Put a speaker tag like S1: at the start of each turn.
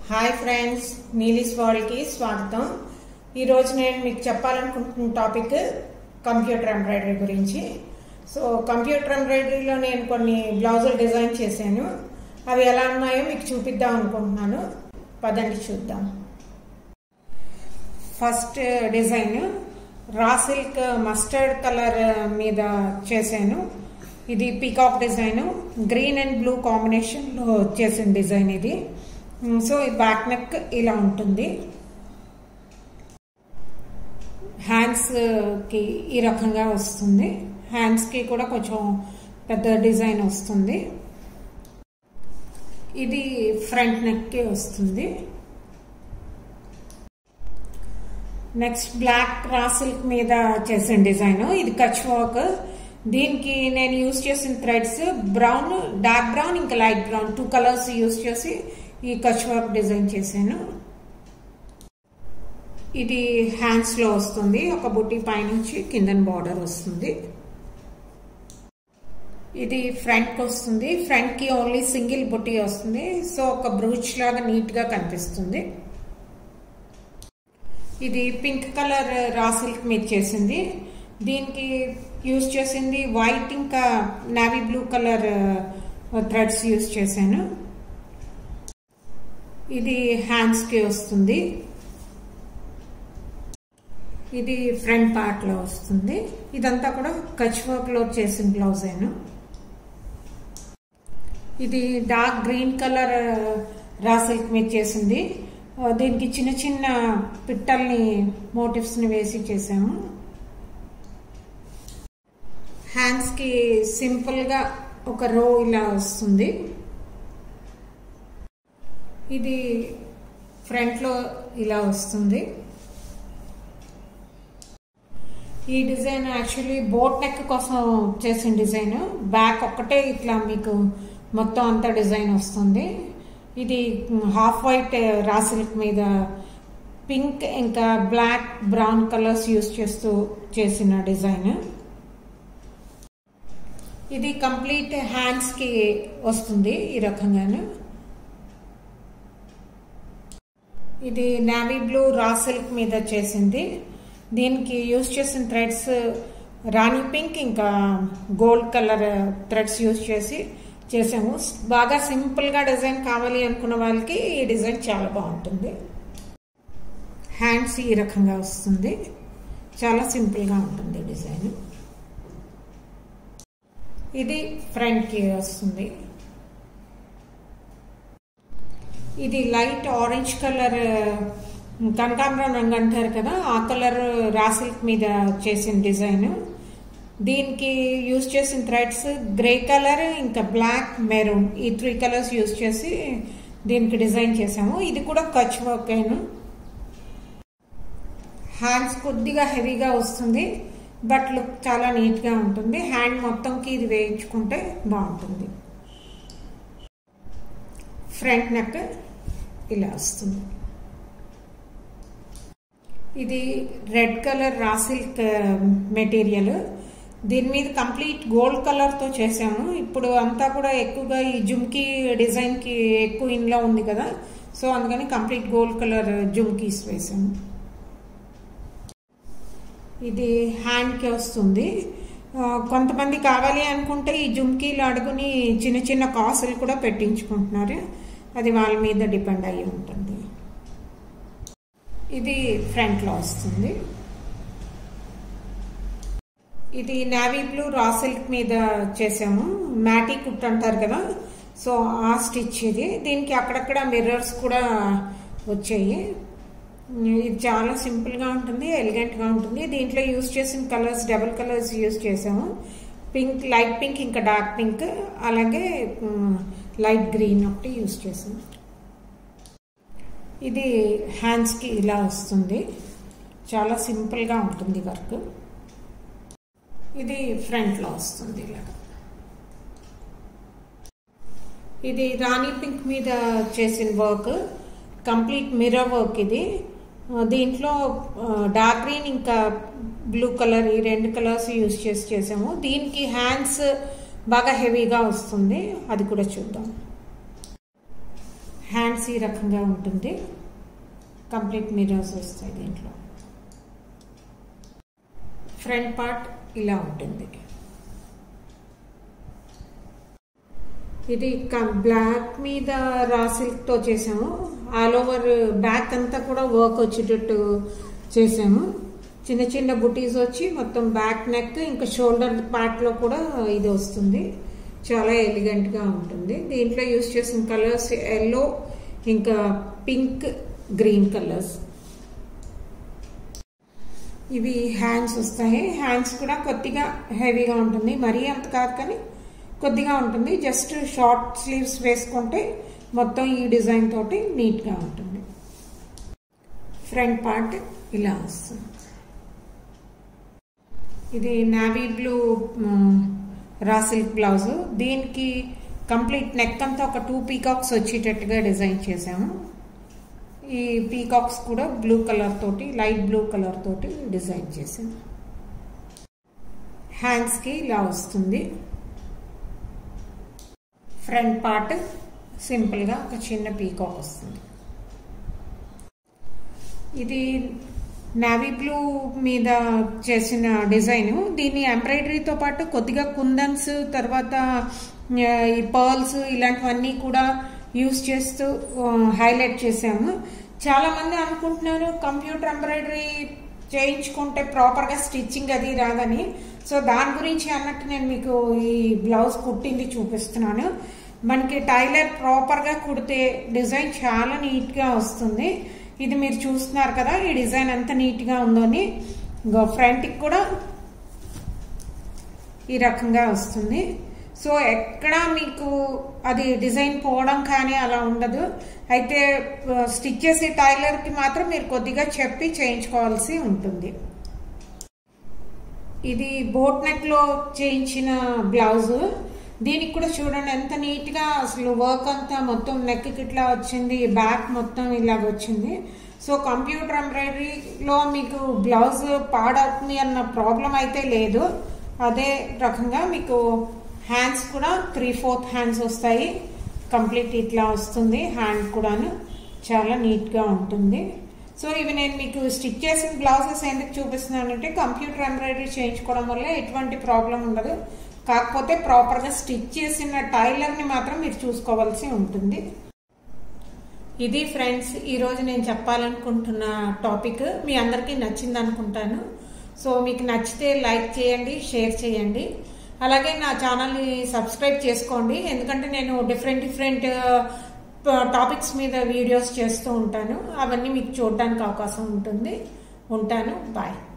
S1: hi friends నీలిస్ వరల్డ్కి స్వాగతం ఈరోజు నేను మీకు చెప్పాలనుకుంటున్న టాపిక్ కంప్యూటర్ ఎంబ్రాయిడరీ గురించి సో కంప్యూటర్ ఎంబ్రాయిడరీలో నేను కొన్ని బ్లౌజులు డిజైన్ చేశాను అవి ఎలా ఉన్నాయో మీకు చూపిద్దాం అనుకుంటున్నాను పదండి చూద్దాం first design raw silk mustard colour మీద చేశాను ఇది peacock design green and blue కాంబినేషన్లో చేసిన డిజైన్ ఇది సో ఈ బ్యాక్ నెక్ ఇలా ఉంటుంది హ్యాండ్స్కి ఈ రకంగా వస్తుంది హ్యాండ్స్కి కూడా కొంచెం పెద్ద డిజైన్ వస్తుంది ఇది ఫ్రంట్ నెక్కి వస్తుంది నెక్స్ట్ బ్లాక్ రా సిల్క్ మీద చేసిన డిజైన్ ఇది కచ్ వర్క్ దీనికి నేను యూజ్ చేసిన థ్రెడ్స్ బ్రౌన్ డార్క్ బ్రౌన్ ఇంకా light brown two colours use చేసి ఈ కచ్ వర్క్ డిజైన్ చేశాను ఇది హ్యాండ్స్ లో వస్తుంది ఒక బుట్టి పైనుంచి కిందన బార్డర్ వస్తుంది ఇది ఫ్రంట్ కి వస్తుంది ఫ్రంట్ కి ఓన్లీ సింగిల్ బుట్టి వస్తుంది సో ఒక బ్రూచ్ లాగా నీట్ గా కనిపిస్తుంది ఇది పింక్ కలర్ రా సిల్క్ మీద చేసింది దీనికి యూజ్ చేసింది వైట్ ఇంకా navy blue colour threads use చేశాను ఇది హ్యాండ్స్కి వస్తుంది ఇది ఫ్రంట్ పార్ట్లో వస్తుంది ఇదంతా కూడా కచ్ వర్క్లో చేసిన బ్లౌజ్ అయినా ఇది dark green colour raw silk మీద చేసింది దీనికి చిన్న చిన్న పిట్టల్ని మోటివ్స్ని వేసి చేసాము హ్యాండ్స్కి సింపుల్గా ఒక రో ఇలా వస్తుంది ఇది ఫ్రంట్లో ఇలా వస్తుంది ఈ డిజైన్ యాక్చువల్లీ బోట్ నెక్ కోసం చేసిన డిజైన్ బ్యాక్ ఒక్కటే ఇట్లా మీకు మొత్తం అంతా డిజైన్ వస్తుంది ఇది హాఫ్ వైట్ రా సిల్క్ మీద పింక్ ఇంకా బ్లాక్ బ్రౌన్ కలర్స్ యూస్ చేస్తూ చేసిన డిజైన్ ఇది కంప్లీట్ హ్యాండ్స్కి వస్తుంది ఈ రకంగాను ఇది నావీ బ్లూ రా సిల్క్ మీద చేసింది దీనికి యూజ్ చేసిన థ్రెడ్స్ రాణి పింక్ ఇంకా గోల్డ్ కలర్ థ్రెడ్స్ యూజ్ చేసి చేసాము బాగా సింపుల్గా డిజైన్ కావాలి అనుకున్న వాళ్ళకి ఈ డిజైన్ చాలా బాగుంటుంది హ్యాండ్స్ ఈ రకంగా వస్తుంది చాలా సింపుల్గా ఉంటుంది డిజైన్ ఇది ఫ్రంట్కి వస్తుంది ఇది లైట్ ఆరెంజ్ కలర్ కనకాంబరం రంగు అంటారు కదా ఆ కలర్ రాసిల్క్ మీద చేసిన డిజైన్ దీనికి యూజ్ చేసిన థ్రెడ్స్ గ్రే కలర్ ఇంకా బ్లాక్ మెరూన్ ఈ త్రీ కలర్స్ యూజ్ చేసి దీనికి డిజైన్ చేసాము ఇది కూడా కచ్ వర్క్ అయిన హ్యాండ్స్ కొద్దిగా హెవీగా వస్తుంది బట్ లుక్ చాలా నీట్గా ఉంటుంది హ్యాండ్ మొత్తంకి ఇది వేయించుకుంటే బాగుంటుంది ఫ్రంట్ నెక్ ఇలా వస్తుంది ఇది red colour raw silk material దీని మీద కంప్లీట్ గోల్డ్ కలర్తో చేసాము ఇప్పుడు అంతా కూడా ఎక్కువగా ఈ జుమ్కీ డిజైన్కి ఎక్కువ ఇన్లో ఉంది కదా సో అందుకని కంప్లీట్ గోల్డ్ కలర్ జుమ్కీస్ వేసాము ఇది హ్యాండ్కి వస్తుంది కొంతమంది కావాలి అనుకుంటే ఈ జుమ్కీలు అడుగుని చిన్న చిన్న కాసులు కూడా పెట్టించుకుంటున్నారు అది వాళ్ళ మీద డిపెండ్ అయ్యి ఉంటుంది ఇది ఫ్రంట్లో వస్తుంది ఇది నావీ బ్లూ రా సిల్క్ మీద చేసాము మ్యాటీ కుట్ అంటారు కదా సో ఆ స్టిచ్ ఇది దీనికి అక్కడక్కడ మిర్రర్స్ కూడా వచ్చాయి ఇది చాలా సింపుల్గా ఉంటుంది ఎలిగెంట్గా ఉంటుంది దీంట్లో యూజ్ చేసిన కలర్స్ డబుల్ కలర్స్ యూజ్ చేసాము పింక్ లైట్ పింక్ ఇంకా డార్క్ పింక్ అలాగే లైట్ గ్రీన్ ఒకటి యూజ్ చేసాము ఇది హ్యాండ్స్కి ఇలా వస్తుంది చాలా సింపుల్గా ఉంటుంది వర్క్ ఇది ఫ్రంట్లో వస్తుంది ఇలాగా ఇది రాణి పింక్ మీద చేసిన వర్క్ కంప్లీట్ మిర్రర్ వర్క్ ఇది దీంట్లో డార్క్ గ్రీన్ ఇంకా బ్లూ కలర్ ఈ రెండు కలర్స్ యూజ్ చేసి చేసాము దీనికి హ్యాండ్స్ బాగా హెవీగా వస్తుంది అది కూడా చూద్దాం హ్యాండ్స్ ఈ రకంగా ఉంటుంది కంప్లీట్ మిరర్స్ వస్తాయి దీంట్లో ఫ్రంట్ పార్ట్ ఇలా ఉంటుంది ఇది బ్లాక్ మీద రా సిల్క్తో చేసాము ఆల్ ఓవర్ బ్యాక్ అంతా కూడా వర్క్ వచ్చేటట్టు చేసాము చిన్న చిన్న బుటీస్ వచ్చి మొత్తం బ్యాక్ నెక్ ఇంకా షోల్డర్ పార్ట్లో కూడా ఇది వస్తుంది చాలా ఎలిగెంట్గా ఉంటుంది దీంట్లో యూస్ చేసిన కలర్స్ ఎల్లో ఇంకా పింక్ గ్రీన్ కలర్స్ ఇవి హ్యాండ్స్ వస్తాయి హ్యాండ్స్ కూడా కొద్దిగా హెవీగా ఉంటుంది మరీ అంత కాదు కానీ కొద్దిగా ఉంటుంది జస్ట్ షార్ట్ స్లీవ్స్ వేసుకుంటే మొత్తం ఈ డిజైన్ తోటి నీట్గా ఉంటుంది ఫ్రంట్ పార్ట్ ఇలా వస్తుంది ఇది navy blue raw silk blouse దీనికి కంప్లీట్ నెక్ అంతా ఒక టూ పీకాక్స్ వచ్చేటట్టుగా డిజైన్ చేసాము ఈ పీకాక్స్ కూడా బ్లూ కలర్ తోటి లైట్ బ్లూ కలర్ తోటి డిజైన్ చేసాము హ్యాండ్స్కి ఇలా వస్తుంది ఫ్రంట్ పార్ట్ సింపుల్గా ఒక చిన్న పీకాక్ వస్తుంది ఇది నావీ బ్లూ మీద చేసిన డిజైన్ దీని ఎంబ్రాయిడరీతో పాటు కొద్దిగా కుందన్స్ తర్వాత ఈ పర్ల్స్ ఇలాంటివన్నీ కూడా యూస్ చేస్తూ హైలైట్ చేసాము చాలా మంది అనుకుంటున్నారు కంప్యూటర్ ఎంబ్రాయిడరీ చేయించుకుంటే ప్రాపర్గా స్టిచ్చింగ్ అది రాదని సో దాని గురించి అన్నట్టు నేను మీకు ఈ బ్లౌజ్ కుట్టింది చూపిస్తున్నాను మనకి టైలర్ ప్రాపర్గా కుడితే డిజైన్ చాలా నీట్గా వస్తుంది ఇది మీరు చూస్తున్నారు కదా ఈ డిజైన్ ఎంత నీట్గా ఉందని ఫ్రంట్కి కూడా ఈ రకంగా వస్తుంది సో ఎక్కడా మీకు అది డిజైన్ పోవడం కానీ అలా ఉండదు అయితే స్టిచ్ చేసే టైలర్కి మాత్రం మీరు కొద్దిగా చెప్పి చేయించుకోవాల్సి ఉంటుంది ఇది బోట్ నెక్లో చేయించిన బ్లౌజ్ దీనికి కూడా చూడండి ఎంత నీట్గా అసలు వర్క్ అంతా మొత్తం నెక్కి ఇట్లా వచ్చింది బ్యాక్ మొత్తం ఇలాగ వచ్చింది సో కంప్యూటర్ ఎంబ్రాయిడరీలో మీకు బ్లౌజ్ పాడవుతుంది అన్న ప్రాబ్లం అయితే లేదు అదే రకంగా మీకు హ్యాండ్స్ కూడా త్రీ ఫోర్త్ హ్యాండ్స్ వస్తాయి కంప్లీట్ ఇట్లా వస్తుంది హ్యాండ్ కూడాను చాలా నీట్గా ఉంటుంది సో ఇవి నేను మీకు స్టిచ్ చేసిన బ్లౌజెస్ ఎందుకు చూపిస్తున్నానంటే కంప్యూటర్ ఎంబ్రాయిడరీ చేయించుకోవడం వల్ల ఎటువంటి ప్రాబ్లం ఉండదు కాకపోతే ప్రాపర్గా స్టిచ్ చేసిన టైలర్ని మాత్రం మీరు చూసుకోవాల్సి ఉంటుంది ఇది ఫ్రెండ్స్ ఈరోజు నేను చెప్పాలనుకుంటున్న టాపిక్ మీ అందరికీ నచ్చింది అనుకుంటాను సో మీకు నచ్చితే లైక్ చేయండి షేర్ చేయండి అలాగే నా ఛానల్ని సబ్స్క్రైబ్ చేసుకోండి ఎందుకంటే నేను డిఫరెంట్ డిఫరెంట్ టాపిక్స్ మీద వీడియోస్ చేస్తూ ఉంటాను అవన్నీ మీకు చూడడానికి అవకాశం ఉంటుంది ఉంటాను బాయ్